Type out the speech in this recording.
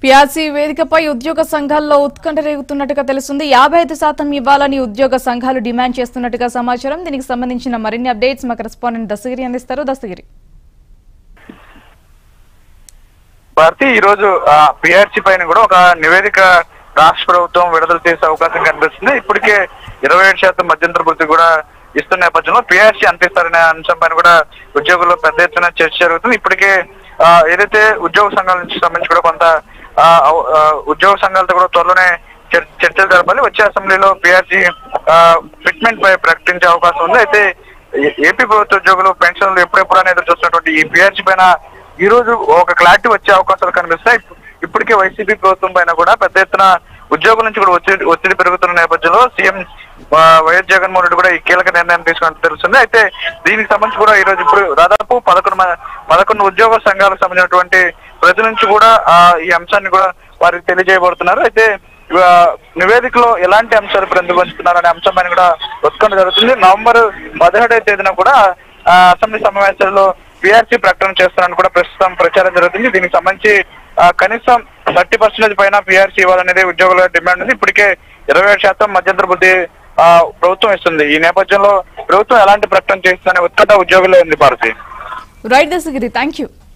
PRC వేదికపై ఉద్యోగ సంఘాల్లో ఉత్కంఠ రేగుతున్నట్టుగా తెలుస్తుంది యాభై ఐదు శాతం ఇవ్వాలని ఉద్యోగ సంఘాలు డిమాండ్ చేస్తున్నట్టుగా సమాచారం దీనికి సంబంధించిన మరిన్ని అప్డేట్స్ మా కరెస్పాండెంట్ దస్తగిరి అందిస్తారు దస్తగిరి భారతి ఈ రోజు పిఆర్సీ పైన కూడా ఒక నివేదిక రాష్ట్ర ప్రభుత్వం విడుదల చేసే అవకాశం కనిపిస్తుంది ఇప్పటికే ఇరవై ఏడు శాతం మధ్యంతర భృతి కూడా ఇస్తున్న నేపథ్యంలో పిఆర్సీ అందిస్తారనే అంశం పైన కూడా ఉద్యోగుల్లో పెద్ద ఎత్తున చర్చ జరుగుతుంది ఇప్పటికే ఆ, ఏదైతే ఉద్యోగ సంఘాల నుంచి సంబంధించి కూడా కొంత ఆ, అవ- ఆ, ఉద్యోగ సంఘాలతో కూడా త్వరలోనే చర్- చర్చలు జరపాలి వచ్చే అసెంబ్లీలో పిఆర్సీ ఫిట్మెంట్ పై ప్రకటించే అవకాశం ఉంది అయితే ఏ- ఏపీ ప్రభుత్వ ఉద్యోగులు పెన్షన్లు ఎప్పుడెప్పుడు అనేది ఎదురు చూస్తున్నటువంటి ఈ పిఆర్సీ పైన ఈ రోజు ఒక క్లారిటీ వచ్చే అవకాశాలు కనిపిస్తాయి ఇప్పు- ఇప్పటికే వైసీపీ ప్రభుత్వం పైన కూడా పెద్ద ఎత్తున ఉద్యోగుల నుంచి కూడా ఒత్తిడి ఒత్తిడి పెరుగుతున్న నేపథ్యంలో సీఎం ఆ, వైఎస్ జగన్మోహన్ రెడ్డి కూడా ఈ కీలక నిర్ణయం తీసుకున్నట్టు తెలుస్తుంది అయితే దీనికి సంబంధించి కూడా ఈ రోజు ఇప్పుడు దాదాపు పదకొండు మ- పదకొండు ఉద్యోగ సంఘాలకు సంబంధించినటువంటి ప్రజల నుంచి కూడా ఆ, ఈ అంశాన్ని కూడా వారికి తెలియజేయబడుతున్నారు అయితే ఆ, నివేదికలో ఎలాంటి అంశాలు ఇప్పుడు ఎందుకు ఉంచుతున్నారు అనే అంశం పైన కూడా ఉత్కంఠ జరుగుతుంది నవంబర్ పదిహేడవ తేదీన కూడా ఆ, అసెంబ్లీ సమావేశాల్లో పిఆర్సీ ప్రకటన చేస్తారని కూడా ప్రస్తుతం ప్రచారం జరుగుతుంది దీనికి సంబంధించి ఆ, కనీసం థర్టీ పర్సెంటేజ్ పైన పిఆర్సీ ఇవ్వాలనేది ఉద్యోగుల డిమాండ్ ఉంది ఇప్పటికే ఇరవై ఏడు శాతం మధ్యంతర బుద్ధి ఆ, ప్రభుత్వం ఇస్తుంది ఈ నేపథ్యంలో ప్రభుత్వం ఎలాంటి ప్రకటన చేస్తుందనే ఉత్కంఠ ఉద్యోగుల్లో ఉంది Bharathi right Dastagiri thank you